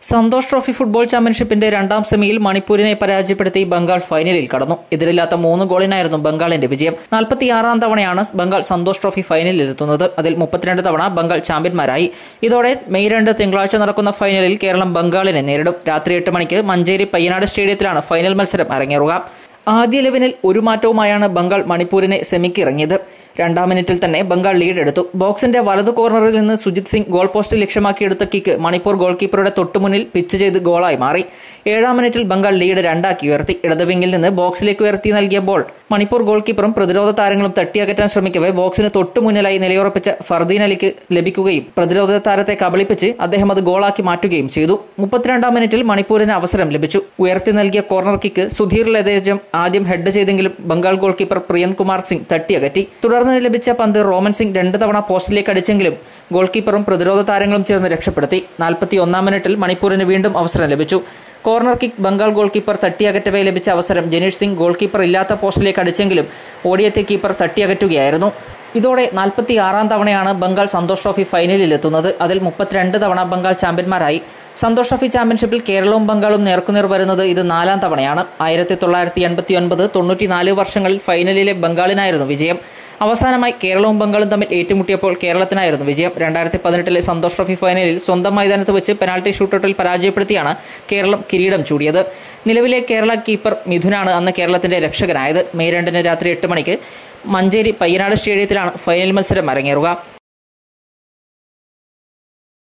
Santhosh trophy football ചാമ്പ്യൻഷിപ്പിന്റെ രണ്ടാം സെമിയിൽ മണിപ്പൂരിനെ പരാജയപ്പെടുത്തി ബംഗാൾ ഫൈനലിൽ കടന്നു എതിരില്ലാത്ത മൂന്ന് ഗോളിനായിരുന്നു ബംഗാളിന്റെ വിജയം നാൽപ്പത്തിയാറാം തവണയാണ് ബംഗാൾ സന്തോഷ് ട്രോഫി ഫൈനലിൽ എത്തുന്നത് അതിൽ മുപ്പത്തിരണ്ട് തവണ ബംഗാൾ ചാമ്പ്യന്മാരായി ഇതോടെ മെയ് രണ്ട് തിങ്കളാഴ്ച നടക്കുന്ന ഫൈനലിൽ കേരളം ബംഗാളിനെ നേരിടും രാത്രി എട്ട് മണിക്ക് മഞ്ചേരി പയ്യനാട് സ്റ്റേഡിയത്തിലാണ് ഫൈനൽ മത്സരം അരങ്ങേറുക ആദ്യ ലെവനിൽ ഒരു മാറ്റവുമായാണ് ബംഗാൾ മണിപ്പൂരിനെ സെമിക്ക് ഇറങ്ങിയത് രണ്ടാം മിനിറ്റിൽ തന്നെ ബംഗാൾ ലീഡ് എടുത്തു ബോക്സിന്റെ വലതു കോർണറിൽ നിന്ന് സുജിത് സിംഗ് ഗോൾ പോസ്റ്റ് ലക്ഷ്യമാക്കിയെടുത്ത കിക്ക് മണിപ്പൂർ ഗോൾ കീപ്പറുടെ തൊട്ടുമുന്നിൽ പിച്ച് ചെയ്ത് ഗോളായി മാറി ഏഴാം മിനിറ്റിൽ ബംഗാൾ ലീഡ് രണ്ടാക്കി ഉയർത്തി ഇടത് വിങ്ങിൽ നിന്ന് ബോക്സിലേക്ക് ഉയർത്തി നൽകിയ ബോൾ മണിപ്പൂർ ഗോൾ കീപ്പറും പ്രതിരോധ താരങ്ങളും തട്ടിയകറ്റാൻ ശ്രമിക്കവേ ബോക്സിന് തൊട്ടുമുന്നിലായി നിലയുറപ്പിച്ച ഫർദീൻ അലിക്ക് ലഭിക്കുകയും പ്രതിരോധ താരത്തെ കബളിപ്പിച്ച് അദ്ദേഹം അത് ഗോളാക്കി മാറ്റുകയും ചെയ്തു മുപ്പത്തിരണ്ടാം മിനിറ്റിൽ മണിപ്പൂരിന് അവസരം ലഭിച്ചു ഉയർത്തി നൽകിയ കോർണർ കിക്ക് സുധീർ ലതേജം ആദ്യം ഹെഡ് ചെയ്തെങ്കിലും ബംഗാൾ ഗോൾ കീപ്പർ പ്രിയന്ത് കുമാർ സിംഗ് തട്ടിയകറ്റി തുടർന്ന് ലഭിച്ച പന്ത് റോമൻ സിംഗ് രണ്ട് തവണ പോസ്റ്റിലേക്ക് അടിച്ചെങ്കിലും ഗോൾ കീപ്പറും പ്രതിരോധ താരങ്ങളും ചേർന്ന് രക്ഷപ്പെടുത്തി നാൽപ്പത്തി ഒന്നാം മിനിറ്റിൽ മണിപ്പൂരിന് വീണ്ടും അവസരം ലഭിച്ചു corner kick Bengal goal keeper തട്ടിയകറ്റവേ ലഭിച്ച അവസരം ജനീഷ് സിംഗ് ഗോൾ കീപ്പർ ഇല്ലാത്ത പോസ്റ്റിലേക്ക് അടിച്ചെങ്കിലും ഓടിയെത്തിയ കീപ്പർ തട്ടിയകറ്റുകയായിരുന്നു ഇതോടെ നാൽപ്പത്തി ആറാം തവണയാണ് ബംഗാൾ സന്തോഷ് ട്രോഫി ഫൈനലിൽ എത്തുന്നത് അതിൽ മുപ്പത്തിരണ്ട് തവണ ബംഗാൾ ചാമ്പ്യന്മാരായി സന്തോഷ് ട്രോഫി ചാമ്പ്യൻഷിപ്പിൽ കേരളവും ബംഗാളും നേർക്കുനേർ വരുന്നത് ഇത് നാലാം തവണയാണ് ആയിരത്തി തൊള്ളായിരത്തി എൺപത്തി ഒൻപത് തൊണ്ണൂറ്റിനാല് വർഷങ്ങളിൽ ഫൈനലിലെ ബംഗാളിനായിരുന്നു വിജയം അവസാനമായി കേരളവും ബംഗാളും തമ്മിൽ ഏറ്റുമുട്ടിയപ്പോൾ കേരളത്തിനായിരുന്നു വിജയം രണ്ടായിരത്തി പതിനെട്ടിലെ സന്തോഷ് ട്രോഫി ഫൈനലിൽ സ്വന്തം മൈതാനത്ത് വെച്ച് പെനാൽറ്റി ഷൂട്ടൌട്ടിൽ പരാജയപ്പെടുത്തിയാണ് കേരളം കിരീടം ചൂടിയത് നിലവിലെ കേരള കീപ്പർ മിഥുനാണ് അന്ന് കേരളത്തിന്റെ രക്ഷകനായത് മെയ് രണ്ടിന് രാത്രി എട്ട് മണിക്ക് മഞ്ചേരി പയ്യനാട് സ്റ്റേഡിയത്തിലാണ് ഫൈനൽ മത്സരം അരങ്ങേറുക